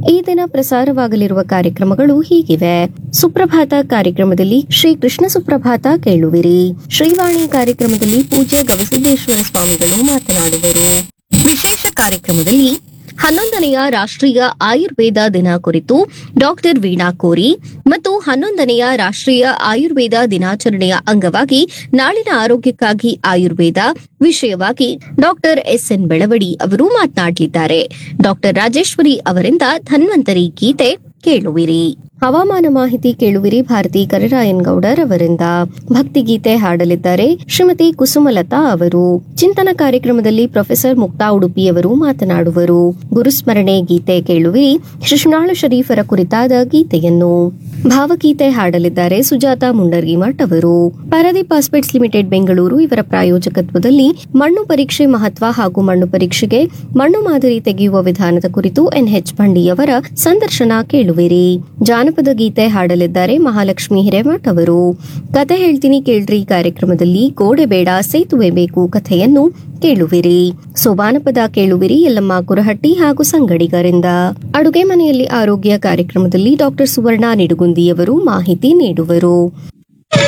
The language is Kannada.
ಈ ದಿನ ಪ್ರಸಾರವಾಗಲಿರುವ ಕಾರ್ಯಕ್ರಮಗಳು ಹೀಗಿವೆ ಸುಪ್ರಭಾತ ಕಾರ್ಯಕ್ರಮದಲ್ಲಿ ಶ್ರೀ ಕೃಷ್ಣ ಸುಪ್ರಭಾತ ಕೇಳುವಿರಿ ಶ್ರೀವಾಣಿ ಕಾರ್ಯಕ್ರಮದಲ್ಲಿ ಪೂಜ್ಯ ಗವಿಸಿದ್ದೇಶ್ವರ ಸ್ವಾಮಿಗಳು ಮಾತನಾಡುವರು ವಿಶೇಷ ಕಾರ್ಯಕ್ರಮದಲ್ಲಿ ಹನ್ನೊಂದನೆಯ ರಾಷ್ಟ್ರೀಯ ಆಯುರ್ವೇದ ದಿನ ಕುರಿತು ಡಾಕ್ಟರ್ ವೀಣಾ ಕೋರಿ ಮತ್ತು ಹನ್ನೊಂದನೆಯ ರಾಷ್ಟ್ರೀಯ ಆಯುರ್ವೇದ ದಿನಾಚರಣೆಯ ಅಂಗವಾಗಿ ನಾಳಿನ ಆರೋಗ್ಯಕ್ಕಾಗಿ ಆಯುರ್ವೇದ ವಿಷಯವಾಗಿ ಡಾಕ್ಟರ್ ಎಸ್ ಎನ್ ಬೆಳವಡಿ ಅವರು ಮಾತನಾಡಲಿದ್ದಾರೆ ಡಾಕ್ಟರ್ ರಾಜೇಶ್ವರಿ ಅವರಿಂದ ಧನ್ವಂತರಿ ಗೀತೆ ಕೇಳುವಿರಿ ಹವಾಮಾನ ಮಾಹಿತಿ ಕೇಳುವಿರಿ ಭಾರತಿ ಕರಿರಾಯನ್ ಗೌಡರ್ ಅವರಿಂದ ಭಕ್ತಿಗೀತೆ ಹಾಡಲಿದ್ದಾರೆ ಶ್ರೀಮತಿ ಕುಸುಮಲತಾ ಅವರು ಚಿಂತನ ಕಾರ್ಯಕ್ರಮದಲ್ಲಿ ಪ್ರೊಫೆಸರ್ ಮುಕ್ತಾ ಉಡುಪಿಯವರು ಮಾತನಾಡುವರು ಗುರುಸ್ಮರಣೆ ಗೀತೆ ಕೇಳುವಿರಿ ಶಿಶುನಾಳ ಶರೀಫರ ಕುರಿತಾದ ಗೀತೆಯನ್ನು ಭಾವಗೀತೆ ಹಾಡಲಿದ್ದಾರೆ ಸುಜಾತ ಮುಂಡರ್ಗಿಮಠ್ ಅವರು ಪಾರಾದೀಪ್ ಪಾಸ್ಪೇಟ್ಸ್ ಲಿಮಿಟೆಡ್ ಬೆಂಗಳೂರು ಇವರ ಪ್ರಾಯೋಜಕತ್ವದಲ್ಲಿ ಮಣ್ಣು ಪರೀಕ್ಷೆ ಮಹತ್ವ ಹಾಗೂ ಮಣ್ಣು ಪರೀಕ್ಷೆಗೆ ಮಣ್ಣು ಮಾದರಿ ತೆಗೆಯುವ ವಿಧಾನದ ಕುರಿತು ಎನ್ಎಚ್ ಬಂಡಿಯವರ ಸಂದರ್ಶನ ಕೇಳುವಿರಿ ಜಾನಪದ ಗೀತೆ ಹಾಡಲಿದ್ದಾರೆ ಮಹಾಲಕ್ಷ್ಮಿ ಹಿರೇಮಠ್ ಅವರು ಕತೆ ಹೇಳ್ತೀನಿ ಕೇಳ್ರಿ ಕಾರ್ಯಕ್ರಮದಲ್ಲಿ ಗೋಡೆ ಬೇಡ ಸೇತುವೆ ಬೇಕು ಕಥೆಯನ್ನು ಕೇಳುವಿರಿ ಸೋಬಾನಪದ ಕೇಳುವಿರಿ ಯಲ್ಲಮ್ಮ ಕುರಹಟ್ಟಿ ಹಾಗೂ ಸಂಗಡಿಗರಿಂದ ಅಡುಗೆ ಮನೆಯಲ್ಲಿ ಆರೋಗ್ಯ ಕಾರ್ಯಕ್ರಮದಲ್ಲಿ ಡಾಕ್ಟರ್ ಸುವರ್ಣ ನಿಡುಗುಂದಿಯವರು ಮಾಹಿತಿ ನೀಡುವರು